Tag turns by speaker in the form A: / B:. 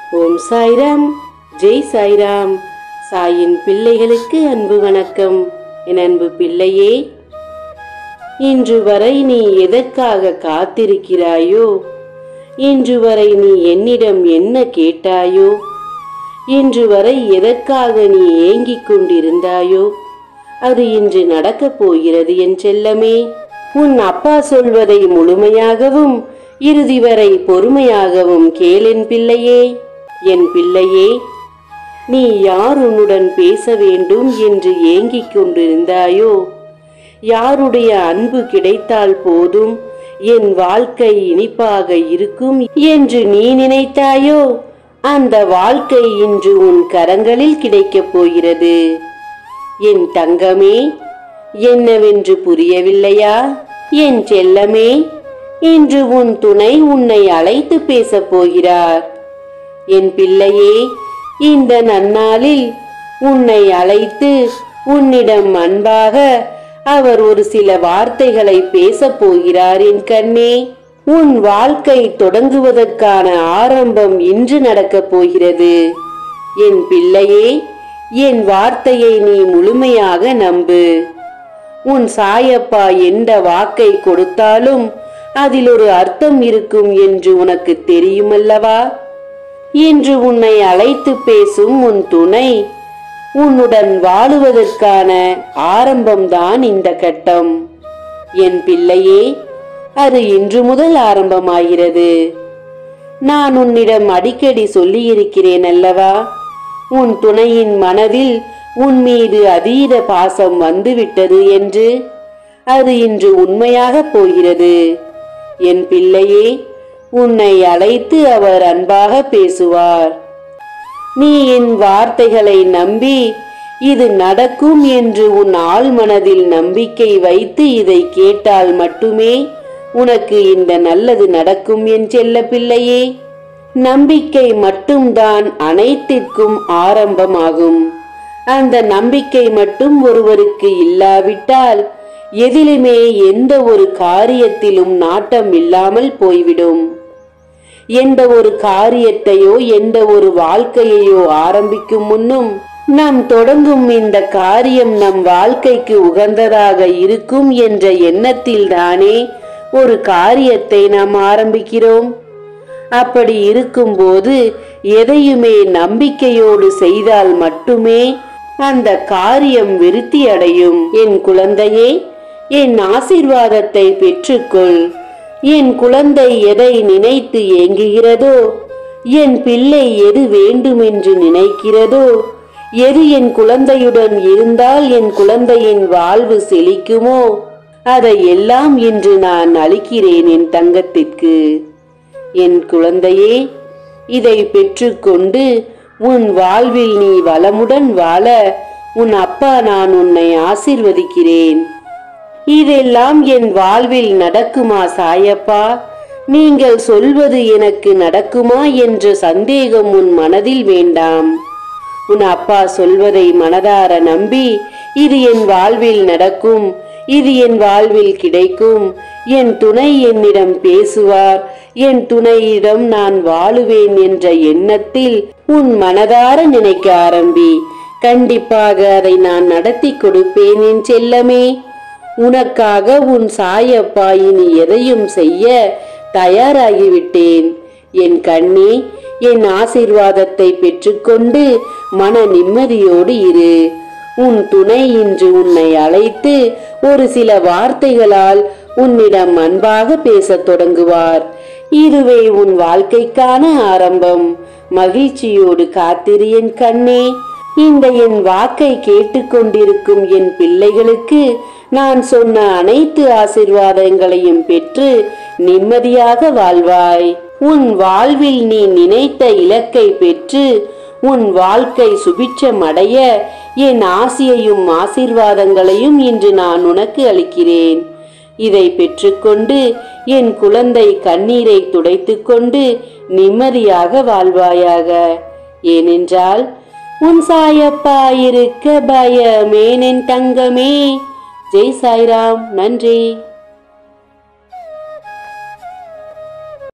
A: ஓம் சாய்ராம் ஜெய் சாய்ராம் சாயின் பிள்ளைகளுக்கு அன்பு வணக்கம் என் அன்பு பிள்ளையே இன்று வரை நீ எதற்காக காத்திருக்கிறாயோ இன்று வரை நீ என்னிடம் என்ன கேட்டாயோ இன்று வரை எதற்காக நீ ஏங்கிக் கொண்டிருந்தாயோ அது இன்று நடக்கப் போகிறது என் செல்லமே உன் அப்பா சொல்வதை முழுமையாகவும் இறுதி வரை பொறுமையாகவும் கேளென் பிள்ளையே என் பிள்ளையே நீ யார் உன்னுடன் பேச வேண்டும் என்று ஏங்கிக் கொண்டிருந்தாயோ யாருடைய அன்பு கிடைத்தால் போதும் என் வாழ்க்கை இனிப்பாக இருக்கும் என்று நீ நினைத்தாயோ அந்த வாழ்க்கை இன்று உன் கரங்களில் கிடைக்கப் போகிறது என் தங்கமே என்னவென்று புரியவில்லையா என் செல்லமே இன்று உன் துணை உன்னை அழைத்து பேசப் போகிறார் என் பிள்ளையே இந்த நன்னாளில் உன்னை அழைத்து உன்னிடம் அன்பாக அவர் ஒரு சில வார்த்தைகளை பேசப் போகிறார் என் கண்ணே உன் வாழ்க்கை தொடங்குவதற்கான ஆரம்பம் இன்று நடக்கப் போகிறது என் பிள்ளையே என் வார்த்தையை நீ முழுமையாக நம்பு உன் சாயப்பா எந்த வாக்கை கொடுத்தாலும் அதில் ஒரு அர்த்தம் இருக்கும் என்று உனக்கு தெரியுமல்லவா இன்று உன்னை அழைத்து பேசும் உன் துணை உன்னுடன் வாழுவதற்கான ஆரம்பம்தான் இந்த கட்டம் என் பிள்ளையே அது இன்று முதல் ஆரம்பமாகிறது நான் உன்னிடம் அடிக்கடி சொல்லியிருக்கிறேன் அல்லவா உன் துணையின் மனதில் உன் மீது அதீத பாசம் வந்துவிட்டது என்று அது இன்று உண்மையாக போகிறது என் பிள்ளையே உன்னை அழைத்து அவர் அன்பாக பேசுவார் நீ என் வார்த்தைகளை நம்பி இது நடக்கும் என்று உன் ஆழ்மனதில் நம்பிக்கை வைத்து இதை கேட்டால் மட்டுமே உனக்கு இந்த நல்லது நடக்கும் என் செல்ல பிள்ளையே நம்பிக்கை மட்டும்தான் அனைத்திற்கும் ஆரம்பமாகும் அந்த நம்பிக்கை மட்டும் ஒருவருக்கு இல்லாவிட்டால் எதிலுமே எந்த ஒரு காரியத்திலும் நாட்டம் இல்லாமல் போய்விடும் எந்த ஒரு காரியத்தையோ எந்த ஒரு வாழ்க்கையையோ ஆரம்பிக்கும் முன்னும் நாம் தொடங்கும் இந்த காரியம் நம் வாழ்க்கைக்கு உகந்ததாக இருக்கும் என்ற எண்ணத்தில் தானே ஒரு காரியத்தை நாம் ஆரம்பிக்கிறோம் அப்படி இருக்கும்போது எதையுமே நம்பிக்கையோடு செய்தால் மட்டுமே அந்த காரியம் விருத்தி அடையும் என் குழந்தையே என் ஆசிர்வாதத்தை பெற்றுக்கொள் என் குழந்தை எதை நினைத்து ஏங்குகிறதோ என் பிள்ளை எது வேண்டுமென்று நினைக்கிறதோ எது என் குழந்தையுடன் இருந்தால் என் குழந்தையின் வாழ்வு செழிக்குமோ அதை எல்லாம் இன்று நான் அளிக்கிறேன் என் தங்கத்திற்கு என் குழந்தையே இதை பெற்றுக்கொண்டு உன் வாழ்வில் நீ வளமுடன் வாழ உன் அப்பா நான் உன்னை ஆசிர்வதிக்கிறேன் இதெல்லாம் என் வாழ்வில் நடக்குமா சாயப்பா நீங்கள் சொல்வது எனக்கு நடக்குமா என்ற சந்தேகம் உன் மனதில் வேண்டாம் உன் அப்பா சொல்வதை மனதார நம்பி இது என் வாழ்வில் நடக்கும் இது என் வாழ்வில் கிடைக்கும் என் துணை என்னிடம் பேசுவார் என் துணையிடம் நான் வாழுவேன் என்ற எண்ணத்தில் உன் மனதார நினைக்க ஆரம்பி கண்டிப்பாக அதை நான் நடத்தி கொடுப்பேன் என் செல்லமே உனக்காக உன் சாயப்பா இனி எதையும் செய்ய தயாராகிவிட்டேன் என் கண்ணே என் ஆசீர்வாதத்தை பெற்றுக்கொண்டு மன நிம்மதியோடு இரு உன் துணை இன்று உன்னை அழைத்து ஒரு சில வார்த்தைகளால் உன்னிடம் அன்பாக பேசத் தொடங்குவார் இதுவே உன் வாழ்க்கைக்கான ஆரம்பம் மகிழ்ச்சியோடு காத்திரு என் கண்ணே இந்த என் வாக்கை கேட்டுக்கொண்டிருக்கும் என் பிள்ளைகளுக்கு நான் சொன்ன அனைத்து ஆசிர்வாதங்களையும் பெற்று நிம்மதியாக வாழ்வாய் உன் வாழ்வில் நீ நினைத்த இலக்கை பெற்று உன் வாழ்க்கை சுபிட்சம் அடைய என் ஆசியையும் ஆசீர்வாதங்களையும் இன்று நான் உனக்கு அளிக்கிறேன் இதை பெற்றுக்கொண்டு என் குழந்தை கண்ணீரை துடைத்துக்கொண்டு நிம்மதியாக வாழ்வாயாக ஏனென்றால் உன் சாயப்பா இருக்க பயமேனென் தங்கமே ஜெய் சாய்ராம் நன்றி